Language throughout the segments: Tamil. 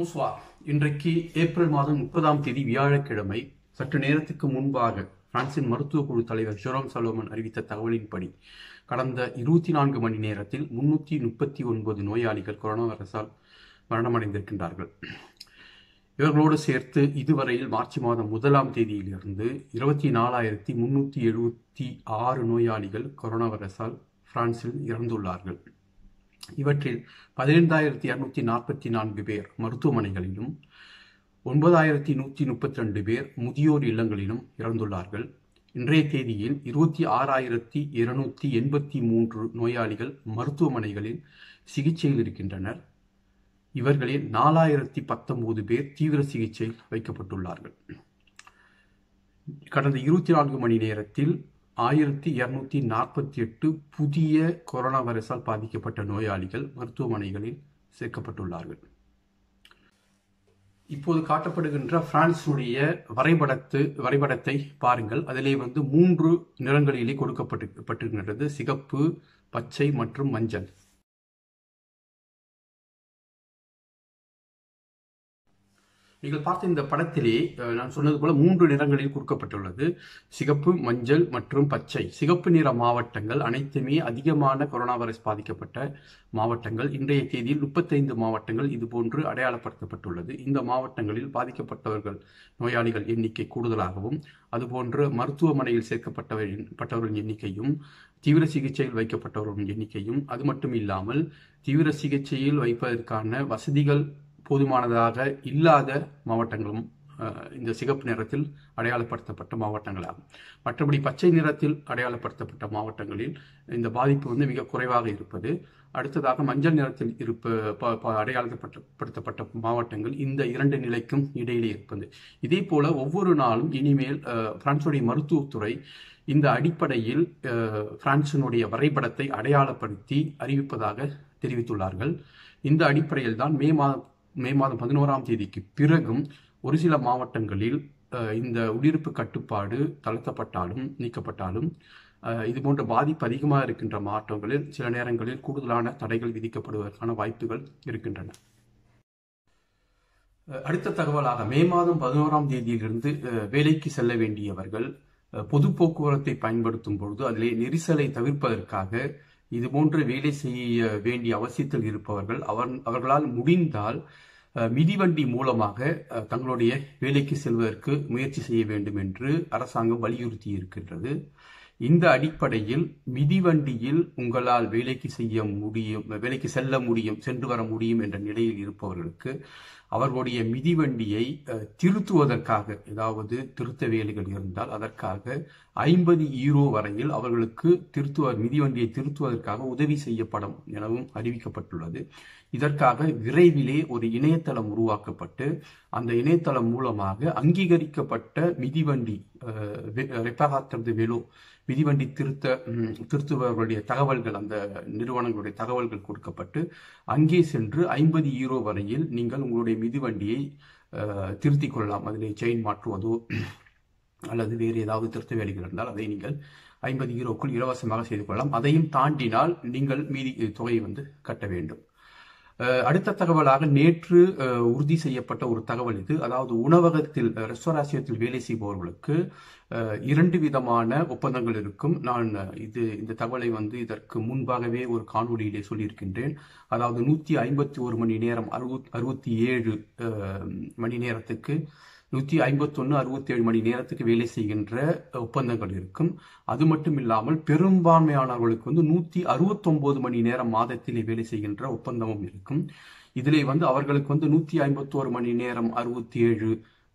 புஸ்வா இன்றைக்கு ஏப்ரல் மாதம் முப்பதாம் தேதி வியாழக்கிழமை சற்று நேரத்துக்கு முன்பாக பிரான்சின் மருத்துவ குழு தலைவர் ஜெரோம் சலோமன் அறிவித்த தகவலின்படி கடந்த இருபத்தி நான்கு மணி நேரத்தில் முன்னூற்றி முப்பத்தி ஒன்பது நோயாளிகள் கொரோனா வைரஸால் மரணமடைந்திருக்கின்றார்கள் இவர்களோடு சேர்த்து இதுவரையில் மார்ச் மாதம் முதலாம் தேதியிலிருந்து இருபத்தி நாலாயிரத்தி முன்னூற்றி எழுபத்தி ஆறு நோயாளிகள் கொரோனா வைரஸால் பிரான்சில் இறந்துள்ளார்கள் இவற்றில் பதினைந்தாயிரத்தி இரநூத்தி நாற்பத்தி நான்கு பேர் மருத்துவமனைகளிலும் ஒன்பதாயிரத்தி நூற்றி முப்பத்தி ரெண்டு பேர் முதியோர் இல்லங்களிலும் இறந்துள்ளார்கள் இன்றைய தேதியில் இருபத்தி ஆறாயிரத்தி இருநூத்தி எண்பத்தி மூன்று நோயாளிகள் மருத்துவமனைகளில் சிகிச்சையில் இருக்கின்றனர் இவர்களில் நாலாயிரத்தி பத்தொன்பது பேர் தீவிர சிகிச்சையில் வைக்கப்பட்டுள்ளார்கள் கடந்த இருபத்தி நான்கு மணி நேரத்தில் ஆயிரத்தி இருநூத்தி நாற்பத்தி எட்டு புதிய கொரோனா வைரஸால் பாதிக்கப்பட்ட நோயாளிகள் மருத்துவமனைகளில் சேர்க்கப்பட்டுள்ளார்கள் இப்போது காட்டப்படுகின்ற பிரான்சுடைய வரைபடத்து வரைபடத்தை பாருங்கள் அதிலே வந்து மூன்று நிறங்களிலே கொடுக்கப்பட்டு பட்டிருக்கின்றது சிகப்பு பச்சை மற்றும் மஞ்சள் நீங்கள் பார்த்த இந்த படத்திலே நான் சொன்னது போல மூன்று நிறங்களில் கொடுக்கப்பட்டுள்ளது சிகப்பு மஞ்சள் மற்றும் பச்சை சிகப்பு நிற மாவட்டங்கள் அனைத்துமே அதிகமான கொரோனா வைரஸ் பாதிக்கப்பட்ட மாவட்டங்கள் இன்றைய தேதியில் முப்பத்தைந்து மாவட்டங்கள் இதுபோன்று அடையாளப்படுத்தப்பட்டுள்ளது இந்த மாவட்டங்களில் பாதிக்கப்பட்டவர்கள் நோயாளிகள் எண்ணிக்கை கூடுதலாகவும் அதுபோன்று மருத்துவமனையில் சேர்க்கப்பட்டவரின் பட்டவர்களின் எண்ணிக்கையும் தீவிர சிகிச்சையில் வைக்கப்பட்டவர்களின் எண்ணிக்கையும் அது மட்டும் இல்லாமல் தீவிர சிகிச்சையில் வைப்பதற்கான வசதிகள் போதுமானதாக இல்லாத மாவட்டங்களும் இந்த சிகப்பு நிறத்தில் அடையாளப்படுத்தப்பட்ட மாவட்டங்களாகும் மற்றபடி பச்சை நிறத்தில் அடையாளப்படுத்தப்பட்ட மாவட்டங்களில் இந்த பாதிப்பு வந்து மிக குறைவாக இருப்பது அடுத்ததாக மஞ்சள் நிறத்தில் இருப்ப அடையாளப்படுத்தப்பட்ட மாவட்டங்கள் இந்த இரண்டு நிலைக்கும் இடையிலே இருப்பது இதே போல ஒவ்வொரு நாளும் இனிமேல் பிரான்சுடைய மருத்துவத்துறை இந்த அடிப்படையில் பிரான்சினுடைய வரைபடத்தை அடையாளப்படுத்தி அறிவிப்பதாக தெரிவித்துள்ளார்கள் இந்த அடிப்படையில் தான் மே மாதம் மே மாதம் பதினோராம் தேதிக்கு பிறகும் ஒரு சில மாவட்டங்களில் இந்த உடியிருப்பு கட்டுப்பாடு தளர்த்தப்பட்டாலும் நீக்கப்பட்டாலும் இது போன்ற பாதிப்பு அதிகமாக இருக்கின்ற மாவட்டங்களில் சில நேரங்களில் கூடுதலான தடைகள் விதிக்கப்படுவதற்கான வாய்ப்புகள் இருக்கின்றன அடுத்த தகவலாக மே மாதம் பதினோராம் தேதியிலிருந்து வேலைக்கு செல்ல வேண்டியவர்கள் பொது போக்குவரத்தை பயன்படுத்தும் பொழுது அதிலே நெரிசலை தவிர்ப்பதற்காக இது போன்று வேலை செய்ய வேண்டிய அவசியத்தில் இருப்பவர்கள் அவர் அவர்களால் முடிந்தால் மிதிவண்டி மூலமாக தங்களுடைய வேலைக்கு செல்வதற்கு முயற்சி செய்ய வேண்டும் என்று அரசாங்கம் வலியுறுத்தி இருக்கின்றது இந்த அடிப்படையில் மிதிவண்டியில் உங்களால் வேலைக்கு செய்ய முடியும் வேலைக்கு செல்ல முடியும் சென்று வர முடியும் என்ற நிலையில் இருப்பவர்களுக்கு அவர்களுடைய மிதிவண்டியை திருத்துவதற்காக ஏதாவது திருத்த வேலைகள் இருந்தால் அதற்காக ஐம்பது ஈரோ வரையில் அவர்களுக்கு திருத்துவ மிதிவண்டியை திருத்துவதற்காக உதவி செய்யப்படும் எனவும் அறிவிக்கப்பட்டுள்ளது இதற்காக விரைவிலே ஒரு இணையதளம் உருவாக்கப்பட்டு அந்த இணையதளம் மூலமாக அங்கீகரிக்கப்பட்ட மிதிவண்டி ரெப்பகாத்திரது வெலோ மிதிவண்டி திருத்த திருத்துபவர்களுடைய தகவல்கள் அந்த நிறுவனங்களுடைய தகவல்கள் கொடுக்கப்பட்டு அங்கே சென்று ஐம்பது ஈரோ வரையில் நீங்கள் உங்களுடைய மிதிவண்டியை திருத்திக் கொள்ளலாம் அதிலே செயின் மாற்றுவதோ அல்லது வேறு ஏதாவது திருத்த வேலைகள் இருந்தால் அதை நீங்கள் ஐம்பது ஈரோக்குள் இலவசமாக செய்து கொள்ளலாம் அதையும் தாண்டினால் நீங்கள் மீதி தொகையை வந்து கட்ட வேண்டும் அடுத்த தகவலாக நேற்று உறுதி செய்யப்பட்ட ஒரு தகவல் இது அதாவது உணவகத்தில் ரெஸ்டாராசியத்தில் வேலை செய்பவர்களுக்கு இரண்டு விதமான ஒப்பந்தங்கள் இருக்கும் நான் இது இந்த தகவலை வந்து இதற்கு முன்பாகவே ஒரு காணொலியிலே சொல்லியிருக்கின்றேன் அதாவது நூற்றி ஐம்பத்தி ஒரு மணி நேரம் அறுபத் அறுபத்தி ஏழு மணி நேரத்துக்கு நூற்றி ஐம்பத்தொன்று அறுபத்தி ஏழு மணி நேரத்துக்கு வேலை செய்கின்ற ஒப்பந்தங்கள் இருக்கும் அது மட்டும் இல்லாமல் பெரும்பான்மையானவர்களுக்கு வந்து நூற்றி அறுபத்தொம்போது மணி நேரம் மாதத்திலே வேலை செய்கின்ற ஒப்பந்தமும் இருக்கும் இதிலே வந்து அவர்களுக்கு வந்து நூற்றி ஐம்பத்தோரு மணி நேரம் அறுபத்தி ஏழு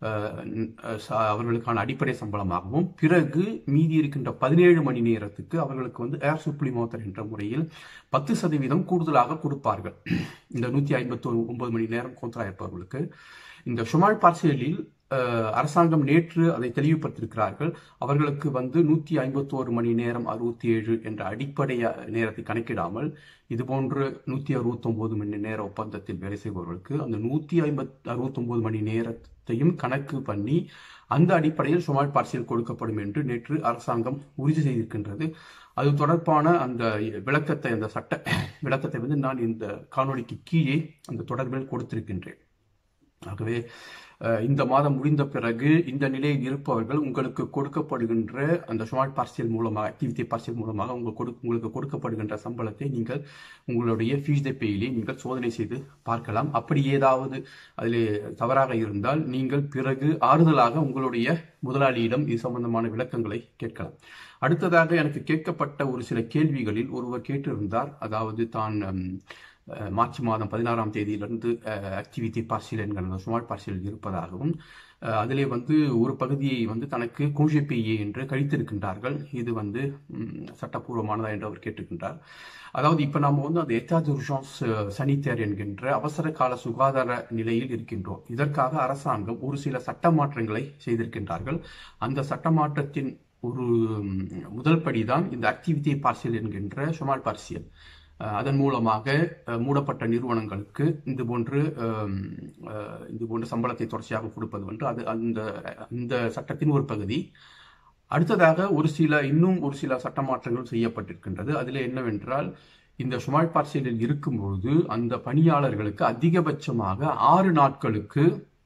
அவர்களுக்கான அடிப்படை சம்பளமாகவும் பிறகு மீதி இருக்கின்ற பதினேழு மணி நேரத்துக்கு அவர்களுக்கு வந்து ஏர் சுப்ளிமோத்தர் என்ற முறையில் பத்து சதவீதம் கூடுதலாக கொடுப்பார்கள் இந்த நூற்றி ஐம்பத்தி ஒன்பது மணி நேரம் கோந்தரா இருப்பவர்களுக்கு இந்த ஷுமால் பார்சலில் அரசாங்கம் நேற்று அதை தெளிவுபடுத்தியிருக்கிறார்கள் அவர்களுக்கு வந்து நூற்றி ஐம்பத்தோரு மணி நேரம் அறுபத்தி ஏழு என்ற அடிப்படை நேரத்தை கணக்கிடாமல் இதுபோன்று நூற்றி அறுபத்தொம்போது மணி நேர ஒப்பந்தத்தில் வேலை செய்பவர்களுக்கு அந்த நூற்றி ஐம்பத் அறுபத்தொம்போது மணி நேரத்தையும் கணக்கு பண்ணி அந்த அடிப்படையில் சுமால் பார்சியல் கொடுக்கப்படும் என்று நேற்று அரசாங்கம் உறுதி செய்திருக்கின்றது அது தொடர்பான அந்த விளக்கத்தை அந்த சட்ட விளக்கத்தை வந்து நான் இந்த காணொலிக்கு கீழே அந்த தொடர்பில் கொடுத்திருக்கின்றேன் ஆகவே அஹ், இந்த மாதம் முடிந்த பிறகு இந்த நிலையில் இருப்பவர்கள் உங்களுக்கு கொடுக்கப்படுகின்ற அந்த ஷார்ட் பார்சியல் மூலமாக ஆக்டிவிட்டி பார்சியல் மூலமாக உங்க கொடு உங்களுக்கு கொடுக்கப்படுகின்ற சம்பளத்தை நீங்கள் உங்களுடைய ஃபீஸ் த பேயிலே நீங்கள் சோதனை செய்து பார்க்கலாம் அப்படி ஏதாவது அதில் தவறாக இருந்தால் நீங்கள் பிறகு ஆறுதலாக உங்களுடைய முதலாளியிடம் இது சம்பந்தமான விளக்கங்களை கேட்கலாம் அடுத்ததாக எனக்கு கேட்கப்பட்ட ஒரு சில கேள்விகளில் ஒருவர் கேட்டிருந்தார் அதாவது தான் ஹம், அஹ், மார்ச் மாதம் பதினாறாம் தேதியிலிருந்து ஆக்டிவிட்டி பார்சியல் என்கிற ஸ்மார்ட் பார்சியல் இருப்பதாகவும் அஹ், அதிலே வந்து ஒரு பகுதியை வந்து தனக்கு கோஷிபிஏ என்று கழித்திருக்கின்றார்கள் இது வந்து ம், சட்டப்பூர்வமானதா என்று அவர் கேட்டிருக்கின்றார் அதாவது இப்ப நாம வந்து அந்த எத்தாத் உர்ஜான்ஸ் சனித்தேர் என்கின்ற அவசர கால சுகாதார நிலையில் இருக்கின்றோம் இதற்காக அரசாங்கம் ஒரு சில சட்ட மாற்றங்களை செய்திருக்கின்றார்கள் அந்த சட்ட மாற்றத்தின் ஒரு ம், முதல் படிதான் இந்த ஆக்டிவிட்டி பார்சியல் என்கின்ற ஷொமால் பார்சியல் அஹ், அதன் மூலமாக அஹ், மூடப்பட்ட நிறுவனங்களுக்கு இது போன்று அம், அஹ், இது போன்ற சம்பளத்தை தொடர்ச்சியாக கொடுப்பது வந்து அது அந்த அந்த சட்டத்தின் ஒரு பகுதி அடுத்ததாக ஒரு சில இன்னும் ஒரு சில சட்ட மாற்றங்கள் செய்யப்பட்டிருக்கின்றது அதில் என்னவென்றால் இந்த ஷுமால் பார்சியலில் இருக்கும்பொழுது அந்த பணியாளர்களுக்கு அதிகபட்சமாக ஆறு நாட்களுக்கு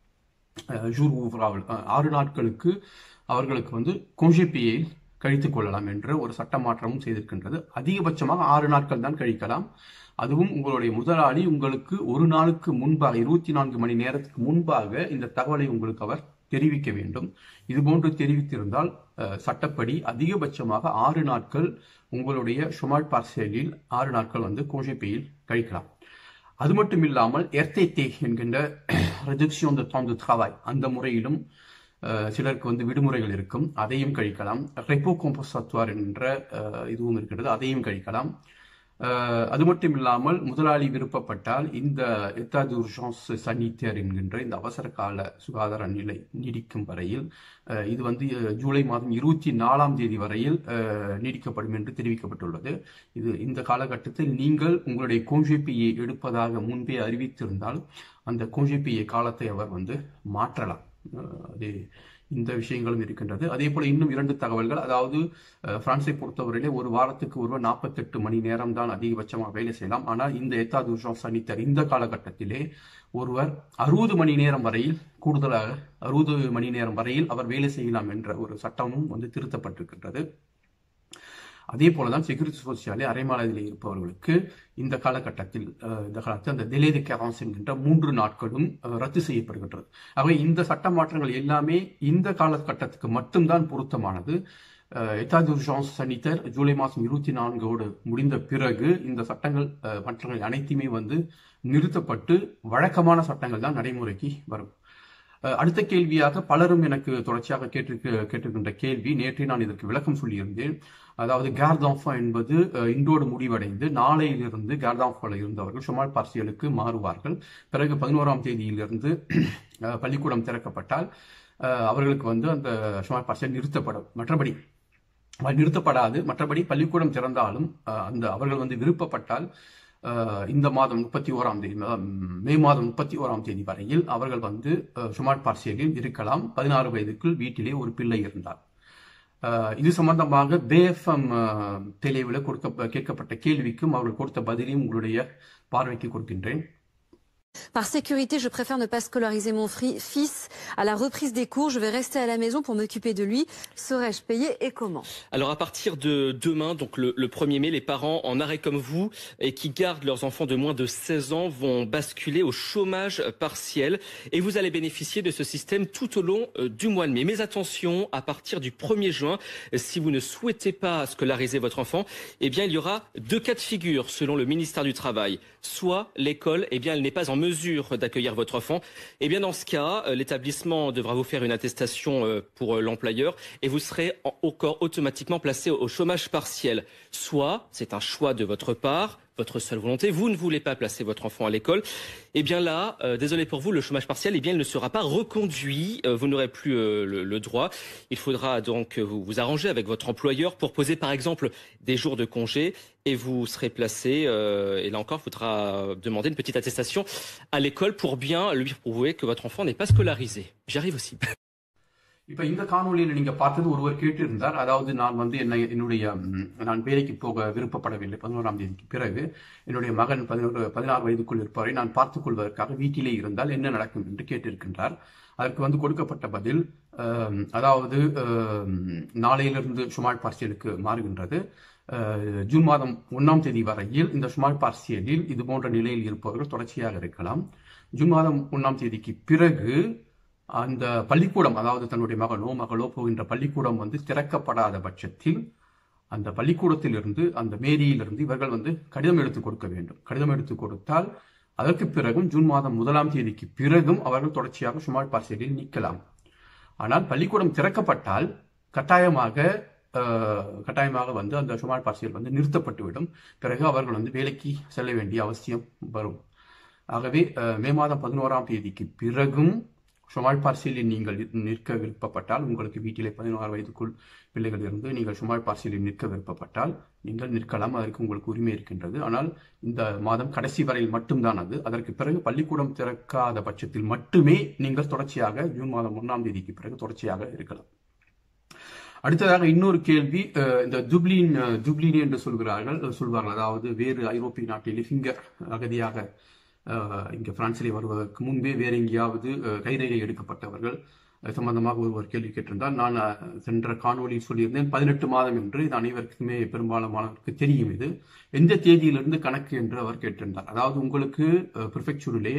அஹ், ஜூர் ஊவராவல் அஹ், ஆறு நாட்களுக்கு அவர்களுக்கு வந்து கோஷிப்பியை கழித்துக் கொள்ளலாம் என்ற ஒரு சட்ட மாற்றமும் செய்திருக்கின்றது அதிகபட்சமாக ஆறு நாட்கள் தான் கழிக்கலாம் அதுவும் உங்களுடைய முதலாளி உங்களுக்கு ஒரு நாளுக்கு முன்பாக இருபத்தி நான்கு மணி நேரத்துக்கு முன்பாக இந்த தகவலை உங்களுக்கு அவர் தெரிவிக்க வேண்டும் இதுபோன்று தெரிவித்திருந்தால் அஹ், சட்டப்படி அதிகபட்சமாக ஆறு நாட்கள் உங்களுடைய ஷுமால் பார்சலில் ஆறு நாட்கள் வந்து கோஷிப்பியில் கழிக்கலாம் அது மட்டும் இல்லாமல் எர்த்தேத்தே என்கின்ற ரெஜெக்ஷன் த டான் து travail அந்த முறையிலும் அஹ், சிலருக்கு வந்து விடுமுறைகள் இருக்கும் அதையும் கழிக்கலாம் ரெப்போ கோம்போசாத்துவார் என்ற அஹ், இதுவும் இருக்கின்றது அதையும் கழிக்கலாம் அஹ், அது மட்டும் இல்லாமல் முதலாளி விருப்பப்பட்டால் இந்த எத்தாது உர்ஜான்ஸ் சனித்தேர் என்கின்ற இந்த அவசர கால சுகாதார நிலை நீடிக்கும் வரையில் அஹ், இது வந்து அஹ், ஜூலை மாதம் இருபத்தி நாலாம் தேதி வரையில் அஹ், நீடிக்கப்படும் என்று தெரிவிக்கப்பட்டுள்ளது இது இந்த காலகட்டத்தில் நீங்கள் உங்களுடைய கோஞ்சிபியை எடுப்பதாக முன்பே அறிவித்திருந்தால் அந்த கோஞ்சிபியை காலத்தை அவர் வந்து மாற்றலாம் அஹ், அது இந்த விஷயங்களும் இருக்கின்றது அதே போல இன்னும் இரண்டு தகவல்கள் அதாவது அஹ், பிரான்ஸை பொறுத்தவரையிலே ஒரு வாரத்துக்கு ஒருவர் நாற்பத்தெட்டு மணி நேரம் தான் அதிகபட்சமாக வேலை செய்யலாம் ஆனால் இந்த எத்தாது உஷம் சனித்தர் இந்த காலகட்டத்திலே ஒருவர் அறுபது மணி நேரம் வரையில் கூடுதலாக அறுபது மணி நேரம் வரையில் அவர் வேலை செய்யலாம் என்ற ஒரு சட்டமும் வந்து திருத்தப்பட்டிருக்கின்றது அதே போலதான் செக்யூரிட்டி சோசியாலே அரைமாலையில் இருப்பவர்களுக்கு இந்த காலகட்டத்தில் அஹ், இந்த காலத்தில் அந்த டிலே தி கேரன்ஸ் என்கின்ற மூன்று நாட்களும் அஹ், ரத்து செய்யப்படுகின்றது ஆகவே இந்த சட்ட மாற்றங்கள் எல்லாமே இந்த காலகட்டத்துக்கு மட்டும்தான் பொருத்தமானது எத்தாது உர்ஜான்ஸ் சனித்தர் ஜூலை மாதம் இருபத்தி நான்கோடு முடிந்த பிறகு இந்த சட்டங்கள் அஹ், மாற்றங்கள் அனைத்துமே வந்து நிறுத்தப்பட்டு வழக்கமான சட்டங்கள் தான் நடைமுறைக்கு வரும் அஹ், அடுத்த கேள்வியாக பலரும் எனக்கு தொடர்ச்சியாக கேட்டிருக்க கேட்டிருக்கின்ற கேள்வி நேற்றே நான் இதற்கு விளக்கம் சொல்லியிருந்தேன் அதாவது கேர்தாஃபா என்பது அஹ், இன்றோடு முடிவடைந்து நாளையிலிருந்து கேர்தாஃபாவில் இருந்தவர்கள் ஷொமால் பார்சியலுக்கு மாறுவார்கள் பிறகு பதினோராம் தேதியிலிருந்து அஹ், பள்ளிக்கூடம் திறக்கப்பட்டால் அஹ், அவர்களுக்கு வந்து அந்த ஷொமால் பார்சியல் நிறுத்தப்படும் மற்றபடி அது நிறுத்தப்படாது மற்றபடி பள்ளிக்கூடம் திறந்தாலும் அஹ், அந்த அவர்கள் வந்து விருப்பப்பட்டால் அஹ், இந்த மாதம் முப்பத்தி ஓராம் தேதி அஹ், மே மாதம் முப்பத்தி ஓராம் தேதி வரையில் அவர்கள் வந்து ஷுமாட் பார்சியலில் இருக்கலாம் பதினாறு வயதுக்குள் வீட்டிலே ஒரு பிள்ளை இருந்தார் அஹ், இது சம்பந்தமாக பேஎஃப்எம் தெளிவில் கொடுக்க கேட்கப்பட்ட கேள்விக்கும் அவர்கள் கொடுத்த பதிலையும் உங்களுடைய பார்வைக்கு கொடுக்கின்றேன் Par sécurité, je préfère ne pas scolariser mon fri- fils. À la reprise des cours, je vais rester à la maison pour m'occuper de lui. Serais-je payé et comment Alors à partir de demain, donc le, le 1er mai, les parents en arrêt comme vous et qui gardent leurs enfants de moins de 16 ans vont basculer au chômage partiel et vous allez bénéficier de ce système tout au long euh, du mois de mai. Mais attention, à partir du 1er juin, si vous ne souhaitez pas scolariser votre enfant, eh bien il y aura deux cas de figure selon le ministère du Travail. Soit l'école, eh bien elle n'est pas en mesure d'accueillir votre enfant. Eh bien dans ce cas, euh, l'établissement devra vous faire une attestation euh, pour euh, l'employeur et vous serez en- encore automatiquement placé au au chômage partiel. Soit c'est un choix de votre part, votre seule volonté, vous ne voulez pas placer votre enfant à l'école. Eh bien là, euh, désolé pour vous, le chômage partiel, eh bien il ne sera pas reconduit. Euh, vous n'aurez plus euh, le, le droit. Il faudra donc euh, vous, vous arranger avec votre employeur pour poser par exemple des jours de congé et vous serez placé. euh, et là encore, il faudra demander une petite attestation à l'école pour bien lui prouver que votre enfant n'est pas scolarisé. J'y arrive aussi. இப்ப இந்த காணொளியில நீங்க பார்த்தது ஒருவர் கேட்டிருந்தார் அதாவது நான் வந்து என்ன என்னுடைய ம், நான் வேலைக்கு போக விருப்பப்படவில்லை பதினோராம் தேதிக்கு பிறகு என்னுடைய மகன் பதினோரு பதினாறு வயதுக்குள் இருப்பவரை நான் பார்த்துக் கொள்வதற்காக வீட்டிலே இருந்தால் என்ன நடக்கும் என்று கேட்டிருக்கின்றார் அதற்கு வந்து கொடுக்கப்பட்ட பதில் அம், அதாவது அம், நாளையிலிருந்து சுமால் பார்சியலுக்கு மாறுகின்றது அஹ், ஜூன் மாதம் ஒன்றாம் தேதி வரையில் இந்த சுமால் பார்சியலில் இது போன்ற நிலையில் இருப்பவர்கள் தொடர்ச்சியாக இருக்கலாம் ஜூன் மாதம் ஒன்றாம் தேதிக்கு பிறகு அந்த பள்ளிக்கூடம் அதாவது தன்னுடைய மகனோ மகளோ போகின்ற பள்ளிக்கூடம் வந்து திறக்கப்படாத பட்சத்தில் அந்த பள்ளிக்கூடத்திலிருந்து அந்த மேரியிலிருந்து இவர்கள் வந்து கடிதம் எடுத்து கொடுக்க வேண்டும் கடிதம் எடுத்து கொடுத்தால் அதற்கு பிறகும் ஜூன் மாதம் முதலாம் தேதிக்கு பிறகும் அவர்கள் தொடர்ச்சியாக சுமால் பார்சலில் நிற்கலாம் ஆனால் பள்ளிக்கூடம் திறக்கப்பட்டால் கட்டாயமாக அஹ், கட்டாயமாக வந்து அந்த சுமால் பார்சியல் வந்து நிறுத்தப்பட்டுவிடும் பிறகு அவர்கள் வந்து வேலைக்கு செல்ல வேண்டிய அவசியம் வரும் ஆகவே அஹ், மே மாதம் பதினோராம் தேதிக்கு பிறகும் சுமால் பார்சியலில் நீங்கள் நிற்க விருப்பப்பட்டால் உங்களுக்கு வீட்டிலே பதினோரு வயதுக்குள் பிள்ளைகள் இருந்து நீங்கள் சுமால் பார்சியலில் நிற்க விருப்பப்பட்டால் நீங்கள் நிற்கலாம் அதற்கு உங்களுக்கு உரிமை இருக்கின்றது ஆனால் இந்த மாதம் கடைசி வரையில் மட்டும்தான் அது அதற்கு பிறகு பள்ளிக்கூடம் திறக்காத பட்சத்தில் மட்டுமே நீங்கள் தொடர்ச்சியாக ஜூன் மாதம் ஒன்றாம் தேதிக்கு பிறகு தொடர்ச்சியாக இருக்கலாம் அடுத்ததாக இன்னொரு கேள்வி அஹ், இந்த ஜுப்ளின் அஹ், ஜுப்ளினி என்று சொல்கிறார்கள் அஹ், சொல்வார்கள் அதாவது வேறு ஐரோப்பிய நாட்டிலே ஃபிங்கர் அகதியாக அஹ், இங்க பிரான்சிலே வருவதற்கு முன்பே வேற எங்கேயாவது அஹ், கைரேகை எடுக்கப்பட்டவர்கள் அது சம்பந்தமாக ஒருவர் கேள்வி கேட்டிருந்தால் நான் அஹ், சென்ற காணொலியில் சொல்லியிருந்தேன் பதினெட்டு மாதம் என்று இது அனைவருக்குமே பெரும்பாலானவருக்கு தெரியும் இது எந்த தேதியிலிருந்து கணக்கு என்று அவர் கேட்டிருந்தார் அதாவது உங்களுக்கு ப்ரிஃபெக்சூரிலே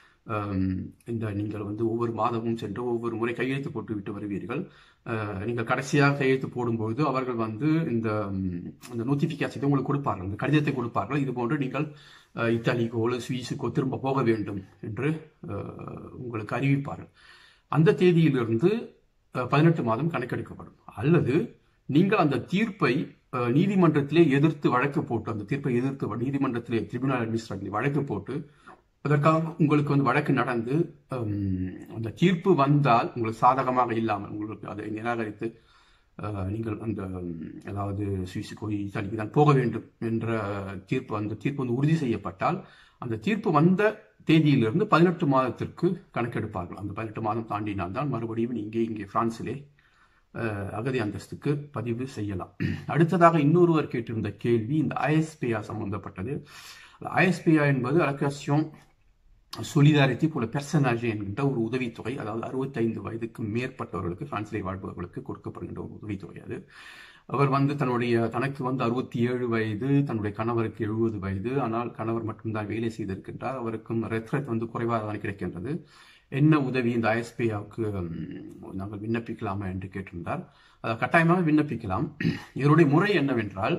இந்த நீங்கள் வந்து ஒவ்வொரு மாதமும் சென்று ஒவ்வொரு முறை கையெழுத்து போட்டு விட்டு வருவீர்கள் அஹ், நீங்கள் கடைசியாக கையெழுத்து போடும்போது அவர்கள் வந்து இந்த ம், இந்த நோட்டிஃபிகேஷனை உங்களுக்கு கொடுப்பார்கள் இந்த கடிதத்தை கொடுப்பார்கள் இது போன்று நீங்கள் அஹ், இத்தாலிக்கோ அல்லது சுவிஸுக்கோ திரும்ப போக வேண்டும் என்று அஹ், உங்களுக்கு அறிவிப்பார்கள் அந்த தேதியிலிருந்து அஹ், பதினெட்டு மாதம் கணக்கெடுக்கப்படும் அல்லது நீங்கள் அந்த தீர்ப்பை அஹ், நீதிமன்றத்திலே எதிர்த்து வழக்கு போட்டு அந்த தீர்ப்பை எதிர்த்து வ- நீதிமன்றத்திலே ட்ரிபியூனல் அட்மினிஸ்ட்ரேட்டிவ் வழக்கு போட்டு அதற்காக உங்களுக்கு வந்து வழக்கு நடந்து ஹம், அந்த தீர்ப்பு வந்தால் உங்களுக்கு சாதகமாக இல்லாமல் உங்களுக்கு அதை நிராகரித்து அஹ், நீங்கள் அந்த ஹம், அதாவது சுவிஸுக்கோ இத்தாலிக்கு தான் போக வேண்டும் என்ற தீர்ப்பு அந்த தீர்ப்பு வந்து உறுதி செய்யப்பட்டால் அந்த தீர்ப்பு வந்த தேதியிலிருந்து பதினெட்டு மாதத்திற்கு கணக்கெடுப்பார்கள் அந்த பதினெட்டு மாதம் தாண்டினால் தான் மறுபடியும் இங்கே இங்கே பிரான்சிலே அஹ், அகதி அந்தஸ்துக்கு பதிவு செய்யலாம் அடுத்ததாக இன்னொருவர் கேட்டிருந்த கேள்வி இந்த ஐஎஸ்பிஆ சம்பந்தப்பட்டது ஐஎஸ்பிஆ என்பது அலோகேஷன் சொலிதாரிட்டி போல பெர்சனாஜ் என்கின்ற ஒரு உதவித்தொகை அதாவது அறுபத்தைந்து வயதுக்கு மேற்பட்டவர்களுக்கு பிரான்சிலே வாழ்பவர்களுக்கு கொடுக்கப்படுகின்ற ஒரு உதவித்தொகை அது அவர் வந்து தன்னுடைய தனக்கு வந்து அறுபத்தி ஏழு வயது தன்னுடைய கணவருக்கு எழுபது வயது ஆனால் கணவர் மட்டும்தான் வேலை செய்திருக்கின்றார் அவருக்கும் ரெத்ரட் வந்து குறைவாக தான் கிடைக்கின்றது என்ன உதவி இந்த ஐஎஸ்பிஆவுக்கு நாங்கள் விண்ணப்பிக்கலாமா என்று கேட்டிருந்தார் அதை கட்டாயமாக விண்ணப்பிக்கலாம் இதனுடைய முறை என்னவென்றால்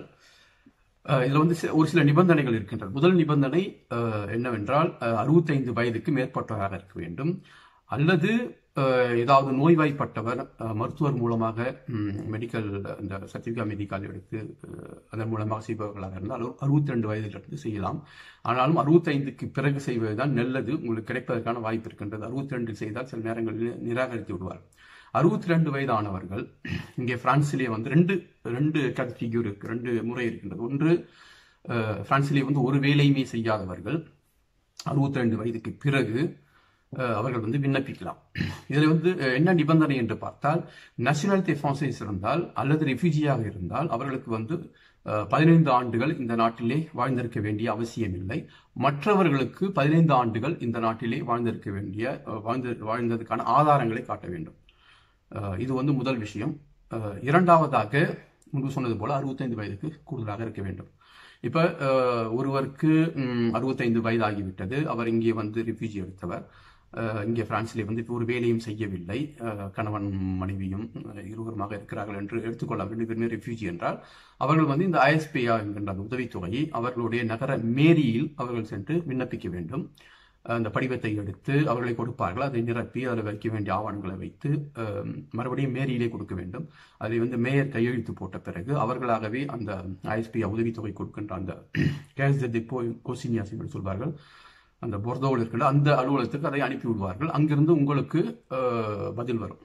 அஹ் இதுல வந்து சி- ஒரு சில நிபந்தனைகள் இருக்கின்றன முதல் நிபந்தனை அஹ், என்னவென்றால் அஹ், 65 வயதுக்கு மேற்பட்டவராக இருக்க வேண்டும் அல்லது அஹ், ஏதாவது நோய்வாய்ப்பட்டவர் அஹ், மருத்துவர் மூலமாக மெடிக்கல் இந்த சர்டிபிகா மெடிக்கல் எடுத்து அஹ், அதன் மூலமாக செய்பவர்களாக இருந்தால் அறுபத்தி ரெண்டு வயதிலிருந்து செய்யலாம் ஆனாலும் 65க்கு பிறகு செய்வதுதான் நல்லது உங்களுக்கு கிடைப்பதற்கான வாய்ப்பு இருக்கின்றது 62 செய்தால் சில நேரங்களில் நிராகரித்து விடுவார் அறுபத்தி ரெண்டு வயதானவர்கள் இங்கே பிரான்சிலே வந்து ரெண்டு ரெண்டு ஃபிகூர் இருக்கு ரெண்டு முறை இருக்கின்றது ஒன்று அஹ், பிரான்சிலே வந்து ஒரு வேலையுமே செய்யாதவர்கள் அறுபத்தி ரெண்டு வயதுக்கு பிறகு அஹ், அவர்கள் வந்து விண்ணப்பிக்கலாம் இதில் வந்து அஹ், என்ன நிபந்தனை என்று பார்த்தால் நேஷனாலிட்டி ஃபான்சைஸ் இருந்தால் அல்லது ரெஃப்யூஜியாக இருந்தால் அவர்களுக்கு வந்து அஹ், பதினைந்து ஆண்டுகள் இந்த நாட்டிலே வாழ்ந்திருக்க வேண்டிய அவசியமில்லை மற்றவர்களுக்கு பதினைந்து ஆண்டுகள் இந்த நாட்டிலே வாழ்ந்திருக்க வேண்டிய அஹ், வாழ்ந்து வாழ்ந்ததுக்கான ஆதாரங்களை காட்ட வேண்டும் அஹ் இது வந்து முதல் விஷயம் அஹ் இரண்டாவதாக முன்பு சொன்னது போல அறுபத்தைந்து வயதுக்கு கூடுதலாக இருக்க வேண்டும் இப்ப அஹ், ஒருவருக்கு ம், அறுபத்தைந்து வயதாகிவிட்டது அவர் இங்கே வந்து ரிஃப்யூஜி எடுத்தவர் அஹ், இங்கே பிரான்சிலே வந்து இப்போ ஒரு வேலையும் செய்யவில்லை அஹ், கணவன் மனைவியும் அஹ், இருவருமாக இருக்கிறார்கள் என்று எடுத்துக்கொள்ள ரெண்டு பேருமே ரிஃப்யூஜி என்றால் அவர்கள் வந்து இந்த ஐஎஸ்பிஆ என்கின்ற அந்த உதவித்தொகையை அவர்களுடைய நகர மேரியில் அவர்கள் சென்று விண்ணப்பிக்க வேண்டும் அந்த படிவத்தை எடுத்து அவர்களை கொடுப்பார்கள் அதை நிரப்பி அதில் வைக்க வேண்டிய ஆவணங்களை வைத்து அஹ், மறுபடியும் மேரியிலே கொடுக்க வேண்டும் அதை வந்து மேயர் கையெழுத்து போட்ட பிறகு அவர்களாகவே அந்த ஐஎஸ்பி உதவித்தொகை கொடுக்கின்ற அந்த கேஸ் டிப்போ கோசினியாஸ் என்று சொல்வார்கள் அந்த பொர்தோவில் இருக்கின்ற அந்த அலுவலகத்துக்கு அதை அனுப்பி விடுவார்கள் அங்கிருந்து உங்களுக்கு அஹ், பதில் வரும்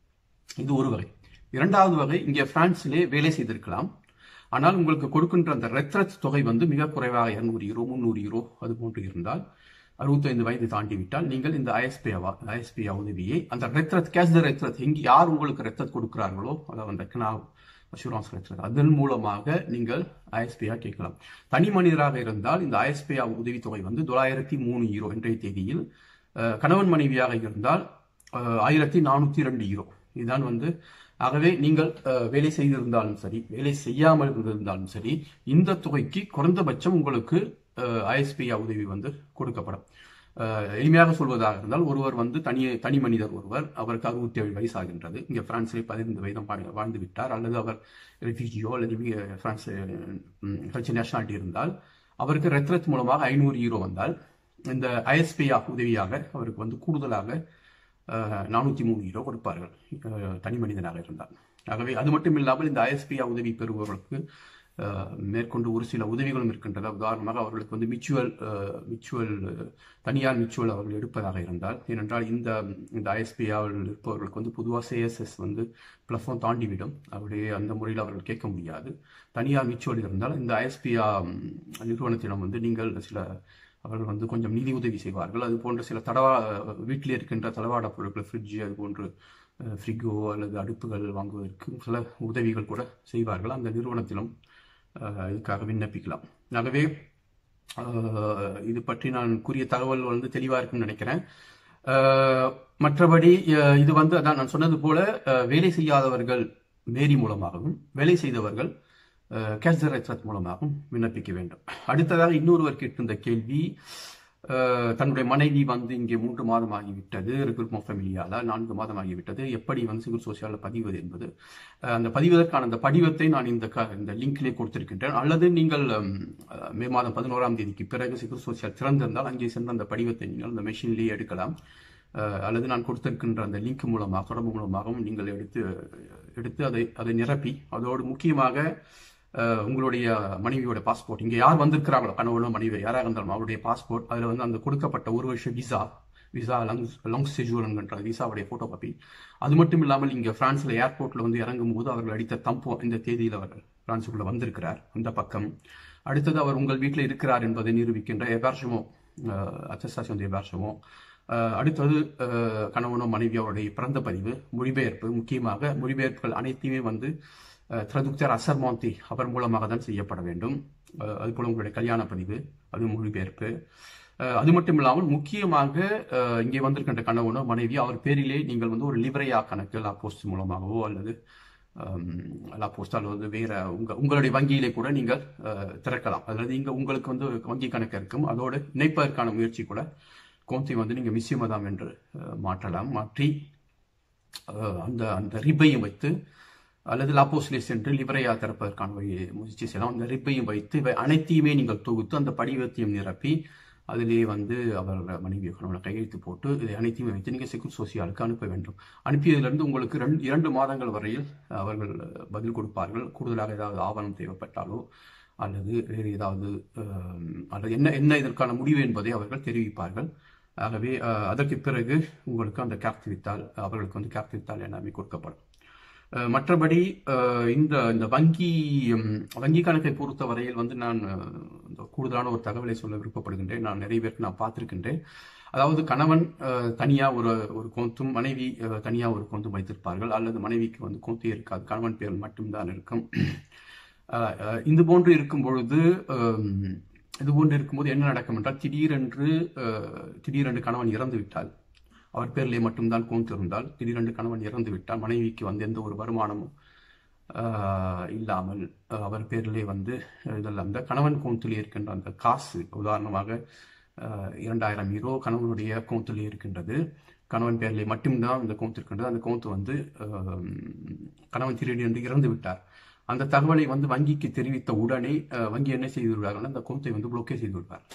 இது ஒரு வகை இரண்டாவது வகை இங்கே பிரான்சிலே வேலை செய்திருக்கலாம் ஆனால் உங்களுக்கு கொடுக்கின்ற அந்த ரெத்ரத் தொகை வந்து மிக குறைவாக இருநூறு யூரோ முந்நூறு யூரோ அது போன்று இருந்தால் அறுபத்தைந்து வயது தாண்டி விட்டால் நீங்கள் இந்த ஐஎஸ்பியா ஐஎஸ்பியா உதவியை அந்த ரெத்ரத் கேஸ் த ரெத்ரத் எங்கே யார் உங்களுக்கு ரெத்தத் கொடுக்குறாங்களோ அதாவது அந்த கினாவ் அஷூரான்ஸ் ரெத்ரத் அதன் மூலமாக நீங்கள் ஐஎஸ்பியா கேட்கலாம் தனி மனிதராக இருந்தால் இந்த ஐஎஸ்பியா உதவித்தொகை வந்து தொள்ளாயிரத்தி மூணு ஈரோ இன்றைய தேதியில் அஹ், கணவன் மனைவியாக இருந்தால் அஹ், ஆயிரத்தி நானூற்றி ரெண்டு ஈரோ இதுதான் வந்து ஆகவே நீங்கள் அஹ், வேலை செய்திருந்தாலும் சரி வேலை செய்யாமல் இருந்திருந்தாலும் சரி இந்த தொகைக்கு குறைந்தபட்சம் உங்களுக்கு ஐஎஸ்பியா உதவி வந்து கொடுக்கப்படும் அஹ், எளிமையாக சொல்வதாக இருந்தால் ஒருவர் வந்து தனி தனி மனிதர் ஒருவர் அவருக்கு அறுபத்தி ஏழு வயசாகின்றது இங்கே பிரான்சிலே பதினைந்து வயதம் வாழ்- வாழ்ந்து விட்டார் அல்லது அவர் ரெஃப்யூஜியோ அல்லது இங்கே பிரான்ஸ் கட்சி நேஷனாலிட்டி இருந்தால் அவருக்கு ரெத்ரத் மூலமாக ஐநூறு யூரோ வந்தால் இந்த ஐஎஸ்பியா உதவியாக அவருக்கு வந்து கூடுதலாக நானூற்றி மூணு யூரோ கொடுப்பார்கள் அஹ், தனி மனிதனாக இருந்தால் ஆகவே அது மட்டும் இல்லாமல் இந்த ஐஎஸ்பியா உதவி பெறுபவர்களுக்கு அஹ், மேற்கொண்டு ஒரு சில உதவிகளும் இருக்கின்றன உதாரணமாக அவர்களுக்கு வந்து மிச்சுவல் மிச்சுவல் தனியார் மிச்சுவல் அவர்கள் எடுப்பதாக இருந்தால் ஏனென்றால் இந்த இந்த ஐஎஸ்பியாவில் இருப்பவர்களுக்கு வந்து பொதுவாக சிஎஸ்எஸ் வந்து பிளஃபோன் தாண்டிவிடும் அவருடைய அந்த முறையில் அவர்கள் கேட்க முடியாது தனியார் மிச்சுவல் இருந்தால் இந்த ஐஎஸ்பியா நிறுவனத்திடம் வந்து நீங்கள் சில அவர்கள் வந்து கொஞ்சம் நிதி உதவி செய்வார்கள் அது போன்ற சில தடவா வீட்டில் இருக்கின்ற தளவாட பொருட்கள் ஃப்ரிட்ஜ் அது போன்று ஃப்ரிகோ அல்லது அடுப்புகள் வாங்குவதற்கு சில உதவிகள் கூட செய்வார்கள் அந்த நிறுவனத்திலும் அஹ், இதுக்காக விண்ணப்பிக்கலாம் ஆகவே அஹ், இது பற்றி நான் கூறிய தகவல் வந்து தெளிவாக இருக்குன்னு நினைக்கிறேன் அஹ், மற்றபடி அஹ், இது வந்து அதான் நான் சொன்னது போல அஹ், வேலை செய்யாதவர்கள் மேரி மூலமாகவும் வேலை செய்தவர்கள் கேஸ்தரத் மூலமாகவும் விண்ணப்பிக்க வேண்டும் அடுத்ததாக இன்னொருவர் கேட்டிருந்த கேள்வி அஹ், தன்னுடைய மனைவி வந்து இங்கே மூன்று மாதம் ஆகிவிட்டது ரிக்ரூட்மெண்ட் ஃபேமிலியால நான்கு மாதம் ஆகிவிட்டது எப்படி வந்து சிவில் சோசியலில் பதிவது என்பது அஹ், அந்த பதிவதற்கான அந்த படிவத்தை நான் இந்த க இந்த லிங்க்லேயே கொடுத்திருக்கின்றேன் அல்லது நீங்கள் ம், அஹ், மே மாதம் பதினோராம் தேதிக்கு பிறகு சிவில் சோசியல் திறந்திருந்தால் அங்கே சென்று அந்த படிவத்தை நீங்கள் அந்த மெஷின்லேயே எடுக்கலாம் அஹ், அல்லது நான் கொடுத்திருக்கின்ற அந்த லிங்க் மூலமாக தொடர்பு மூலமாகவும் நீங்கள் எடுத்து எடுத்து அதை அதை நிரப்பி அதோடு முக்கியமாக அஹ், உங்களுடைய மனைவியோட பாஸ்போர்ட் இங்கே யார் வந்திருக்கிறாங்களோ கணவனோ மனைவி யாராக இருந்தாலும் அவருடைய பாஸ்போர்ட் அதில் வந்து அந்த கொடுக்கப்பட்ட ஒரு வருஷம் விசா விசா லாங் லாங் செஜூர்ன்ற விசாவுடைய ஃபோட்டோ காப்பி அது மட்டும் இல்லாமல் இங்கே பிரான்ஸில் ஏர்போர்ட்டில் வந்து இறங்கும் போது அவர்கள் அடித்த தம்போ இந்த தேதியில் அவர் பிரான்ஸுக்குள்ளே வந்திருக்கிறார் அந்த பக்கம் அடுத்தது அவர் உங்கள் வீட்டில் இருக்கிறார் என்பதை நிரூபிக்கின்ற எபார்ஷமோ அத்தஸ்டாசியம் எபார்ஷமோ அடுத்தது அஹ், கணவனோ மனைவி அவருடைய பிறந்த பதிவு மொழிபெயர்ப்பு முக்கியமாக மொழிபெயர்ப்புகள் அனைத்தையுமே வந்து ட்ரதுக்தர் அசர்மாந்தி அவர் மூலமாக தான் செய்யப்பட வேண்டும் அஹ், அதுபோல உங்களுடைய கல்யாண பதிவு அது மொழிபெயர்ப்பு அஹ், அது மட்டும் இல்லாமல் முக்கியமாக அஹ், இங்கே வந்திருக்கின்ற கணவனோ மனைவி அவர் பேரிலே நீங்கள் வந்து ஒரு லிவரையா கணக்கு லா போஸ்ட் மூலமாகவோ அல்லது லா போஸ்ட் அல்லது வேற உங்க உங்களுடைய வங்கியிலே கூட நீங்கள் அஹ், திறக்கலாம் அதாவது இங்க உங்களுக்கு வந்து வங்கி கணக்கு இருக்கும் அதோடு இணைப்பதற்கான முயற்சி கூட கோந்தை வந்து நீங்க மிஸ்யமதாம் என்று அஹ், மாற்றலாம் மாற்றி அஹ், அந்த அந்த ரிப்பையும் வைத்து அல்லது லாப்போஸ்லே சென்று லிவரையா திறப்பதற்கான வழி முயற்சி செய்யலாம் அந்த ரிப்பையும் வைத்து இவை அனைத்தையுமே நீங்கள் தொகுத்து அந்த படிவத்தையும் நிரப்பி அதிலே வந்து அவர் மனைவி கணவனை கையெழுத்து போட்டு இதை அனைத்தையும் வைத்து நீங்கள் செக்யூர் சோசியாலுக்கு அனுப்ப வேண்டும் அனுப்பியதிலிருந்து உங்களுக்கு ரெண்டு இரண்டு மாதங்கள் வரையில் அவர்கள் பதில் கொடுப்பார்கள் கூடுதலாக ஏதாவது ஆவணம் தேவைப்பட்டாலோ அல்லது வேறு ஏதாவது அஹ், அல்லது என்ன என்ன இதற்கான முடிவு என்பதை அவர்கள் தெரிவிப்பார்கள் ஆகவே அஹ், அதற்கு பிறகு உங்களுக்கு அந்த கேப் வித்தால் அவர்களுக்கு வந்து கேப் வித்தால் எல்லாமே கொடுக்கப்படும் அஹ், மற்றபடி அஹ், இந்த இந்த வங்கி ம், வங்கி கணக்கை பொறுத்த வரையில் வந்து நான் அஹ், இந்த கூடுதலான ஒரு தகவலை சொல்ல விருப்பப்படுகின்றேன் நான் நிறைய பேருக்கு நான் பார்த்திருக்கின்றேன் அதாவது கணவன் அஹ், தனியா ஒரு ஒரு கோந்தும் மனைவி அஹ், தனியா ஒரு கோந்தும் வைத்திருப்பார்கள் அல்லது மனைவிக்கு வந்து கோந்தே இருக்காது கணவன் பேர் மட்டும்தான் இருக்கும் அஹ், அஹ், இது போன்று இருக்கும் பொழுது அஹ், இது போன்று இருக்கும்போது என்ன நடக்கும் என்றால் திடீரென்று அஹ், திடீரென்று கணவன் இறந்து விட்டால் அவர் பேரிலே மட்டும்தான் கோந்து இருந்தால் திடீரென்று கணவன் இறந்து விட்டால் மனைவிக்கு வந்து எந்த ஒரு வருமானமும் ஆஹ், இல்லாமல் அஹ், அவர் பேரிலே வந்து இதெல்லாம் அந்த கணவன் கோந்திலே இருக்கின்ற அந்த காசு உதாரணமாக ஆஹ், இரண்டாயிரம் யூரோ கணவனுடைய கோந்திலே இருக்கின்றது கணவன் பேரிலே மட்டும்தான் அந்த கோந்து இருக்கின்றது அந்த கோந்து வந்து ஆஹ், கணவன் திடீரென்று இறந்து விட்டார் அந்த தகவலை வந்து வங்கிக்கு தெரிவித்த உடனே ஆஹ், வங்கி என்ன செய்து விடுவார்கள் அந்த கோந்தை வந்து புளோக்கே செய்து விடுவார்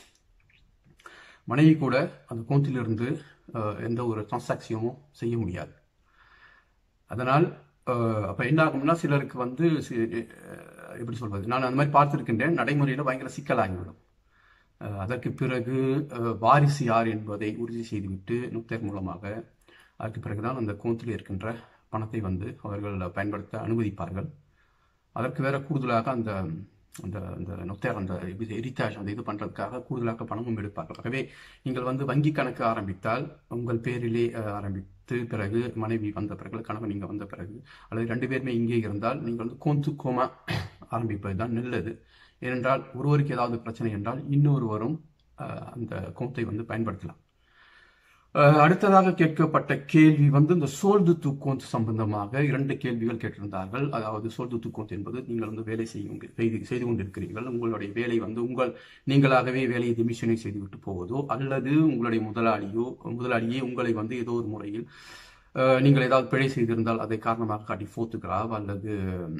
மனைவி கூட அந்த கோந்திலிருந்து அஹ், எந்த ஒரு டிரான்சாக்சியமும் செய்ய முடியாது அதனால் அஹ், அப்ப என்ன ஆகும்னா சிலருக்கு வந்து சி- அஹ், எப்படி சொல்வது நான் அந்த மாதிரி பார்த்திருக்கின்றேன் நடைமுறையில் பயங்கர சிக்கலாகிவிடும் அஹ், அதற்கு பிறகு அஹ், வாரிசு யார் என்பதை உறுதி செய்துவிட்டு நுக்தர் மூலமாக அதற்கு பிறகுதான் அந்த கோந்தில் இருக்கின்ற பணத்தை வந்து அவர்கள் பயன்படுத்த அனுமதிப்பார்கள் அதற்கு வேற கூடுதலாக அந்த அந்த அந்த நொத்தேர் அந்த எரித்தாஜ் அந்த இது பண்ணுறதுக்காக கூடுதலாக பணமும் எடுப்பார்கள் ஆகவே நீங்கள் வந்து வங்கி கணக்கு ஆரம்பித்தால் உங்கள் பேரிலே அஹ், ஆரம்பித்து பிறகு மனைவி வந்த பிறகு கணவன் நீங்கள் வந்த பிறகு அல்லது ரெண்டு பேருமே இங்கே இருந்தால் நீங்கள் வந்து கோந்து கோமா ஆரம்பிப்பது தான் நல்லது ஏனென்றால் ஒருவருக்கு ஏதாவது பிரச்சனை என்றால் இன்னொருவரும் அஹ், அந்த கோத்தை வந்து பயன்படுத்தலாம் அஹ், அடுத்ததாக கேட்கப்பட்ட கேள்வி வந்து இந்த சோல்து தூக்கோந்த் சம்பந்தமாக இரண்டு கேள்விகள் கேட்டிருந்தார்கள் அதாவது சோல்து தூக்கோந்த் என்பது நீங்கள் வந்து வேலை செய்யும் செய்து செய்து கொண்டிருக்கிறீர்கள் உங்களுடைய வேலை வந்து உங்கள் நீங்களாகவே வேலையை டிமிஷனை செய்துவிட்டு போவதோ அல்லது உங்களுடைய முதலாளியோ முதலாளியே உங்களை வந்து ஏதோ ஒரு முறையில் அஹ், நீங்கள் ஏதாவது பிழை செய்திருந்தால் அதை காரணமாக காட்டி ஃபோத்துகிராஃப் அல்லது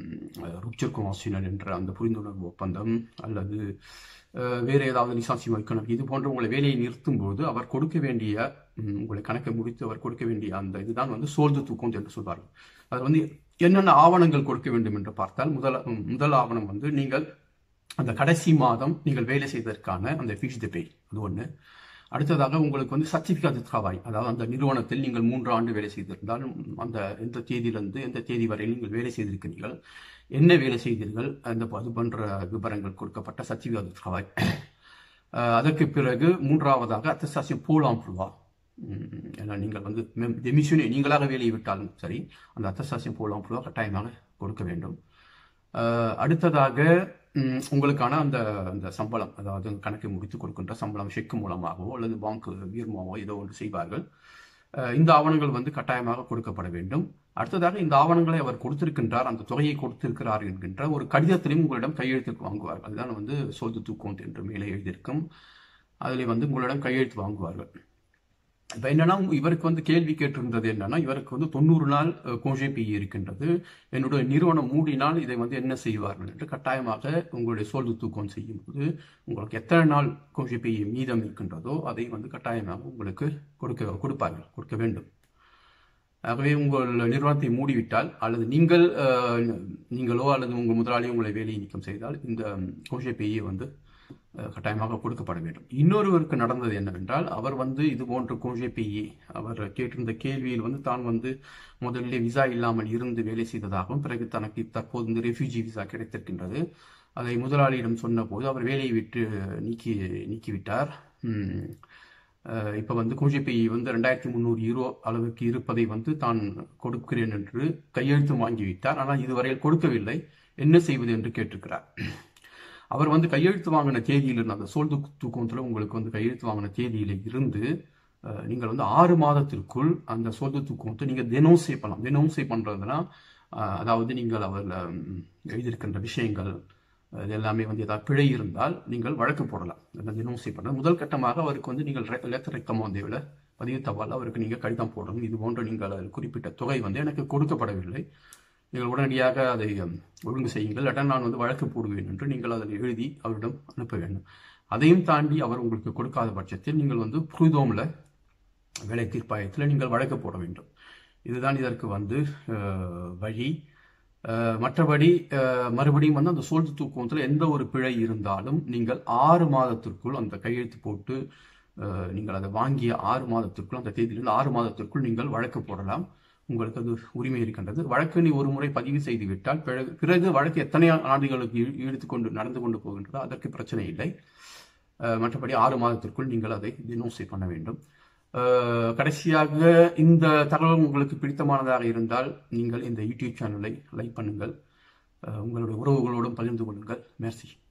ருப்சர் கொமாசினல் என்ற அந்த புரிந்துணர்வு ஒப்பந்தம் அல்லது அஹ், வேறு ஏதாவது லிசான்சி வைக்கணும் இது போன்ற உங்களை வேலையை நிறுத்தும் போது அவர் கொடுக்க வேண்டிய ம், உங்களை கணக்கை முடித்து அவர் கொடுக்க வேண்டிய அந்த இதுதான் வந்து சோல்து தூக்கம் என்று சொல்வார்கள் அது வந்து என்னென்ன ஆவணங்கள் கொடுக்க வேண்டும் என்று பார்த்தால் முதல் ம், முதல் ஆவணம் வந்து நீங்கள் அந்த கடைசி மாதம் நீங்கள் வேலை செய்ததற்கான அந்த ஃபீஸ் தி பே அது ஒன்று அடுத்ததாக உங்களுக்கு வந்து சர்டிஃபிகேட் travail அதாவது அந்த நிறுவனத்தில் நீங்கள் மூன்று ஆண்டு வேலை செய்திருந்தால் ம், அந்த எந்த தேதியிலிருந்து எந்த தேதி வரையில் நீங்கள் வேலை செய்திருக்கிறீர்கள் என்ன வேலை செய்தீர்கள் அந்த அது போன்ற விவரங்கள் கொடுக்கப்பட்ட சர்டிஃபிகேட் travail அஹ், அதற்கு பிறகு மூன்றாவதாக அத்தஸ்டாசியம் போலாம் புல்வா ஏன்னா நீங்கள் வந்து டெமிஷனை நீங்களாக வேலையை விட்டாலும் சரி அந்த அத்தஸ்டாசியம் போலாம் புல்வா கட்டாயமாக கொடுக்க வேண்டும் அஹ், அடுத்ததாக ம், உங்களுக்கான அந்த அந்த சம்பளம் அதாவது கணக்கை முடித்து கொடுக்கின்ற சம்பளம் செக் மூலமாகவோ அல்லது பேங்க் வீர்மாவோ ஏதோ ஒன்று செய்வார்கள் அஹ், இந்த ஆவணங்கள் வந்து கட்டாயமாக கொடுக்கப்பட வேண்டும் அடுத்ததாக இந்த ஆவணங்களை அவர் கொடுத்திருக்கின்றார் அந்த தொகையை கொடுத்திருக்கிறார் என்கின்ற ஒரு கடிதத்திலையும் உங்களிடம் கையெழுத்து வாங்குவார்கள் அதுதான் வந்து சோது தூக்கோந்த் என்று மேலே எழுதியிருக்கும் அதில் வந்து உங்களிடம் கையெழுத்து வாங்குவார்கள் இப்போ என்னன்னா இவருக்கு வந்து கேள்வி கேட்டிருந்தது என்னன்னா இவருக்கு வந்து தொண்ணூறு நாள் கோஷே பிஇ இருக்கின்றது என்னுடைய நிறுவனம் மூடினால் இதை வந்து என்ன செய்வார்கள் என்று கட்டாயமாக உங்களுடைய சோல்து தூக்கம் செய்யும்போது உங்களுக்கு எத்தனை நாள் கோஷே பிஇ மீதம் இருக்கின்றதோ அதை வந்து கட்டாயமாக உங்களுக்கு கொடுக்க கொடுப்பார்கள் கொடுக்க வேண்டும் ஆகவே உங்கள் நிறுவனத்தை மூடிவிட்டால் அல்லது நீங்கள் அஹ், நீங்களோ அல்லது உங்கள் முதலாளி உங்களை வேலையை நீக்கம் செய்தால் இந்த கோஷே பெய்யை வந்து அஹ், கட்டாயமாக கொடுக்கப்பட வேண்டும் இன்னொருவருக்கு நடந்தது என்னவென்றால் அவர் வந்து இது போன்ற கோஷே பெய்யே அவர் கேட்டிருந்த கேள்வியில் வந்து தான் வந்து முதலில் விசா இல்லாமல் இருந்து வேலை செய்ததாகவும் பிறகு தனக்கு தற்போது இந்த ரெஃப்யூஜி விசா கிடைத்திருக்கின்றது அதை முதலாளியிடம் சொன்னபோது அவர் வேலையை விட்டு நீக்கி நீக்கிவிட்டார் உம், அஹ் இப்ப வந்து கோஜிபி வந்து ரெண்டாயிரத்தி முந்நூறு யூரோ அளவுக்கு இருப்பதை வந்து தான் கொடுக்கிறேன் என்று கையெழுத்து வாங்கிவிட்டார் ஆனால் இதுவரையில் கொடுக்கவில்லை என்ன செய்வது என்று கேட்டிருக்கிறார் அவர் வந்து கையெழுத்து வாங்கின தேதியிலிருந்து அந்த சோல் தூக்கு தூக்கத்தில் உங்களுக்கு வந்து கையெழுத்து வாங்கின தேதியில இருந்து அஹ், நீங்கள் வந்து ஆறு மாதத்திற்குள் அந்த சோல்து தூக்கத்தை நீங்க தெனோசே பண்ணலாம் தெனோசே பண்றதுனா அஹ், அதாவது நீங்கள் அவர்ல ம், எழுதியிருக்கின்ற விஷயங்கள் அது எல்லாமே வந்து ஏதாவது பிழை இருந்தால் நீங்கள் வழக்கு போடலாம் அந்த தினோசி பண்ண முதல் கட்டமாக அவருக்கு வந்து நீங்கள் லெத்தர் ரெக்கமாந்தேவில் பதிவு தபால் அவருக்கு நீங்கள் கடிதம் போடணும் இது போன்ற நீங்கள் அதில் குறிப்பிட்ட தொகை வந்து எனக்கு கொடுக்கப்படவில்லை நீங்கள் உடனடியாக அதை ம், ஒழுங்கு செய்யுங்கள் இல்லாட்டா நான் வந்து வழக்கு போடுவேன் என்று நீங்கள் அதில் எழுதி அவரிடம் அனுப்ப வேண்டும் அதையும் தாண்டி அவர் உங்களுக்கு கொடுக்காத பட்சத்தில் நீங்கள் வந்து புரிதோமில் வேலை தீர்ப்பாயத்தில் நீங்கள் வழக்கு போட வேண்டும் இதுதான் இதற்கு வந்து அஹ், வழி அஹ், மற்றபடி அஹ், மறுபடியும் வந்து அந்த சோழ்த்து தூக்கத்தில் எந்த ஒரு பிழை இருந்தாலும் நீங்கள் ஆறு மாதத்திற்குள் அந்த கையெழுத்து போட்டு அஹ், நீங்கள் அதை வாங்கிய ஆறு மாதத்திற்குள் அந்த தேதியிலிருந்து ஆறு மாதத்திற்குள் நீங்கள் வழக்கு போடலாம் உங்களுக்கு அது உரிமை இருக்கின்றது வழக்கு நீ ஒரு முறை பதிவு செய்து விட்டால் பிறகு பிறகு வழக்கு எத்தனை ஆண்டுகளுக்கு இழு- இழுத்துக் கொண்டு நடந்து கொண்டு போகின்றதோ அதற்கு பிரச்சனை இல்லை அஹ், மற்றபடி ஆறு மாதத்திற்குள் நீங்கள் அதை தினோசை பண்ண வேண்டும் அஹ், கடைசியாக இந்த தகவல் உங்களுக்கு பிடித்தமானதாக இருந்தால் நீங்கள் இந்த யூடியூப் சேனலை லைக் பண்ணுங்கள் அஹ், உங்களுடைய உறவுகளோடும் பகிர்ந்து கொள்ளுங்கள் மேர்சி